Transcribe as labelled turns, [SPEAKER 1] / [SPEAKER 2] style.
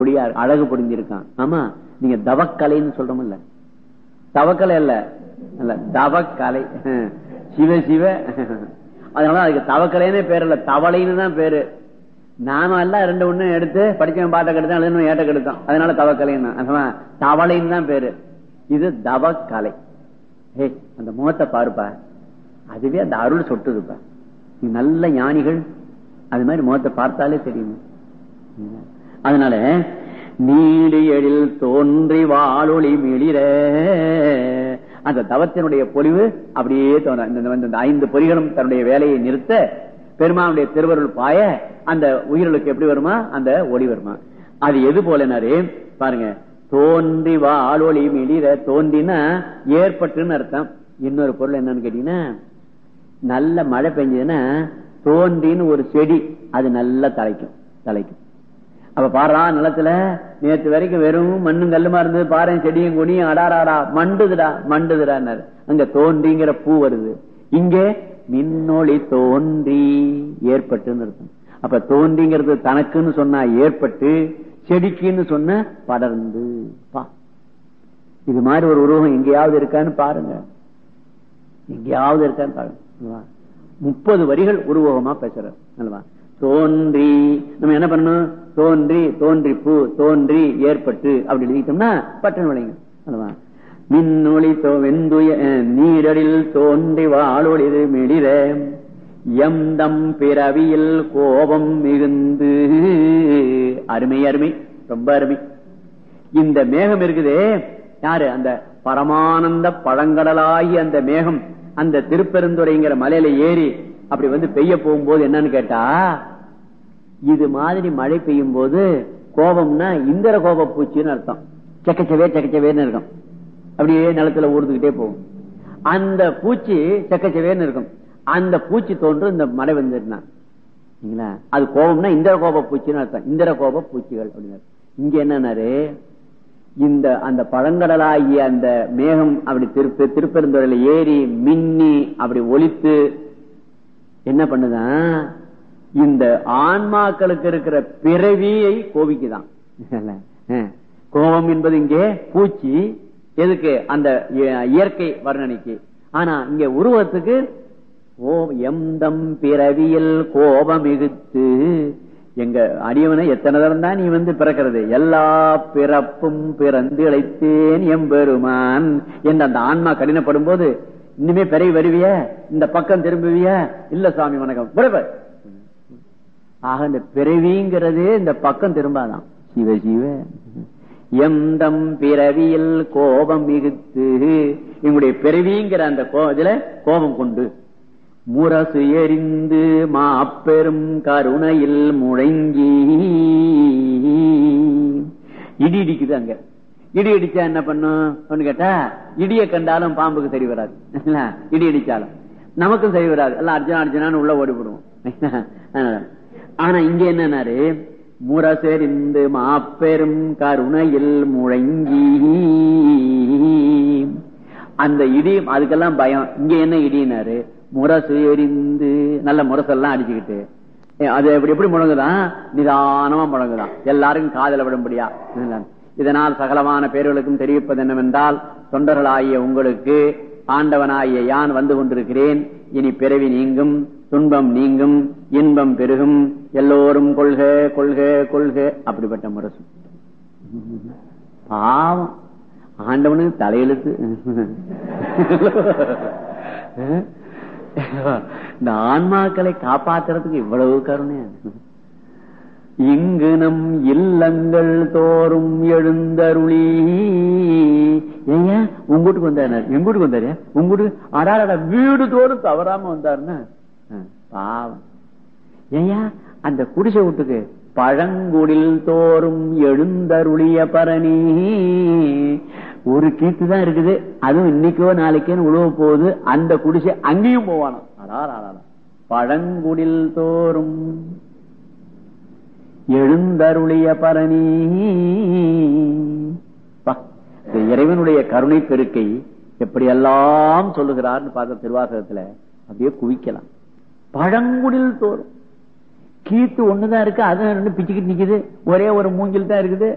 [SPEAKER 1] அப்படியே அழகு புரிஞ்சிருக்கான் ஆமா நீங்க தவக்கலைன்னு சொல்றோம்ல தவக்கலை அல்ல அல்ல தவக்கலை சிவ சிவ அதனால அதுக்கு தவக்கலைன்னு பேர் இல்ல தவளைன்னு தான் பேரு நாம எல்லாம் ரெண்டு ஒண்ணு எடுத்து படிச்சவன் பாட்டை கெடுத்தான் எழுதணும் ஏட்ட கெடுத்தான் அதனால தவக்கலைன்னு தவளைன்னு தான் பேரு இது தவக்கலை ஏய் அந்த முகத்தை பாருப்பா அதுவே அந்த அருள் சொட்டுதுப்பா நீ நல்ல ஞானிகள் அது மாதிரி முகத்தை பார்த்தாலே தெரியும் அதனால நீடு எழில் தோன்றி வாழொளி மிளிர அந்த தவத்தினுடைய பொலிவு அப்படியே தோன்ற இந்த ஐந்து பொறிகளும் தன்னுடைய வேலையை நிறுத்த பெருமானுடைய திருவருள் பாய அந்த உயிர்களுக்கு எப்படி வருமா அந்த ஒளி வருமா அது எது போலனாரு பாருங்க தோன்றி வாழொளி மிளிர தோன்றினா ஏற்பட்டுன்னு அர்த்தம் இன்னொரு பொருள் என்னன்னு கேட்டீங்கன்னா நல்ல மழை பெஞ்சதுன்னா தோன்றின்னு ஒரு செடி அது நல்லா தலைக்கும் தலைக்கும் அப்ப பாடுறா நிலத்துல நேத்து வரைக்கும் வெறும் மண்ணும் கல்லுமா இருந்தது பாரு செடியும் கொடியும் அடாராடா மண்டுதுடா மண்டுதுடான்னாரு அங்க தோன்றிங்கிற பூ வருது இங்கே மின்னொளி தோன்றி ஏற்பட்டுன்னு இருக்கும் அப்ப தோன்றிங்கிறது தனக்குன்னு சொன்னா ஏற்பட்டு செடிக்குன்னு சொன்ன படர்ந்து பா இது மாதிரி ஒரு உருவம் எங்கேயாவது இருக்கான்னு பாருங்க எங்கேயாவது இருக்கான்னு பாருங்க முப்பது வரிகள் உருவகமா பேசுறார் அல்லவா தோன்றி நம்ம என்ன பண்ணணும் தோன்றி தோன்றி பூ தோன்றி ஏற்பட்டு அப்படி எழுதிட்டோம்னா பட்டன் விளைங்க அல்லவா மின்னொளி தோ வெந்துய நீரடில் தோன்றி வாழொளிது மிளிர எந்தம் பிறவியில் கோபம் மிகுந்து அருமை அருமை ரொம்ப அருமை இந்த மேகம் இருக்குதே யாரு அந்த பரமானந்த பழங்கடலாகி அந்த மேகம் அந்த திருப்பெருந்துறைங்கிற மலையில ஏறி அப்படி வந்து பெய்ய போகும்போது என்னன்னு கேட்டா இது மாதிரி மழை பெய்யும் போது கோபம்னா இந்திர கோப பூச்சின்னு அர்த்தம் செக்கச்சவே செக்கச்சவேன்னு இருக்கும் அப்படியே நிலத்துல ஊர்ந்துகிட்டே போகும் அந்த பூச்சி செக்கச்சவேன்னு இருக்கும் அந்த பூச்சி தோன்று இந்த மழை வந்துருந்தா அது கோபம்னா இந்திர கோப பூச்சின்னு அர்த்தம் இந்திர கோப பூச்சிகள் அப்படின்னு இங்க என்னன்னாரு இந்த அந்த பழங்கடலாகிய அந்த மேகம் அப்படி திருப்பி திருப்பெருந்துறையில ஏறி மின்னி அப்படி ஒலித்து என்ன பண்ணுதான் இந்த ஆன்மாக்களுக்கு இருக்கிற பிறவியை கோபிக்குதான் கோபம் என்பது இங்கே பூச்சி எதுக்கு அந்த இயற்கை வர்ணனைக்கு ஆனா இங்க உருவத்துக்கு ஓ எந்தம் பிறவியில் கோபம் மிகுத்து எங்க அடியவனை எத்தனை தரம் தான் நீ வந்து பிறக்கிறது எல்லா பிறப்பும் பிறந்து இழைத்தேன் எம்பெருமான் என்று அந்த ஆன்மா கடினப்படும் போது இனிமே பிறகு வருவிய இந்த பக்கம் திரும்புவிய இல்ல சுவாமி வணக்கம் விடப்ப ஆக இந்த பிறவிங்கிறது இந்த பக்கம் திரும்பாதான் சிவ சிவ எந்தம் பிறவியில் கோபம் மிகுத்து எங்களுடைய பிறவிங்கிற அந்த இதுல கோபம் கொண்டு முரசு எரிந்து மாப்பெரும் கருணையில் முழங்கி இடி இடிக்குது அங்க இடி இடிச்சா என்ன பண்ணும் கேட்டா இடிய கண்டாலும் பாம்புக்கு சரி வராது இடி இடிச்சாலும் நமக்கும் சரி வராது எல்லாம் அர்ஜுனா அர்ஜுனான்னு உள்ள ஓடிவிடுவோம் ஆனா இங்க என்னன்னாரு முரசெறிந்து மாப்பெரும் கருணையில் முழங்கி அந்த இடி அதுக்கெல்லாம் பயம் இங்க என்ன இடினாரு முரசு எரிந்து நல்ல முரசெல்லாம் அடிச்சுக்கிட்டு அது எப்படி எப்படி முழங்குதான் நிதானமா முழங்குதான் எல்லாருக்கும் காதல விடும்படியா இதனால் சகலமான பேர்களுக்கும் தெரிவிப்பது என்னவென்றால் தொண்டர்களாகிய உங்களுக்கு ஆண்டவனாகிய யான் வந்து கொண்டிருக்கிறேன் இனி பிறவி நீங்கும் துன்பம் நீங்கும் இன்பம் பெருகும் எல்லோரும் கொள்க கொள்க கொள்க அப்படிப்பட்ட முரசு பாவம் ஆண்டவனுக்கு தலையெழுத்து இந்த ஆன்மாக்களை காப்பாத்துறதுக்கு இவ்வளவு கருணை இங்கு நம் இல்லங்கள் தோறும் எழுந்தருளி ஏங்க உங்க வீட்டுக்கு வந்தாரு எங்க வீட்டுக்கு வந்தாரு உங்க வீட்டுக்கு அடாடா வீடு தோறும் தவறாம வந்தாருன்னா பாவம் ஏயா அந்த குடிசை வீட்டுக்கு பழங்குடில் தோறும் எழுந்தருளிய பரணி ஒரு கீத்து தான் இருக்குது அதுவும் இன்னைக்கோ நாளைக்கோ உழவ போகுது அந்த குடிசை அங்கேயும் போவானோ அடாரா பழங்குடில் தோறும் எழுந்தருளிய பரணி இறைவனுடைய கருணை பெருக்கை எப்படியெல்லாம் சொல்லுகிறார்னு பார்த்த திருவாசகத்துல அப்படியே குவிக்கலாம் பழங்குடில் தோறும் கீத்து ஒண்ணுதான் இருக்கு அது ரெண்டு பிச்சுக்கிட்டு நிக்குது ஒரே ஒரு மூங்கில் தான் இருக்குது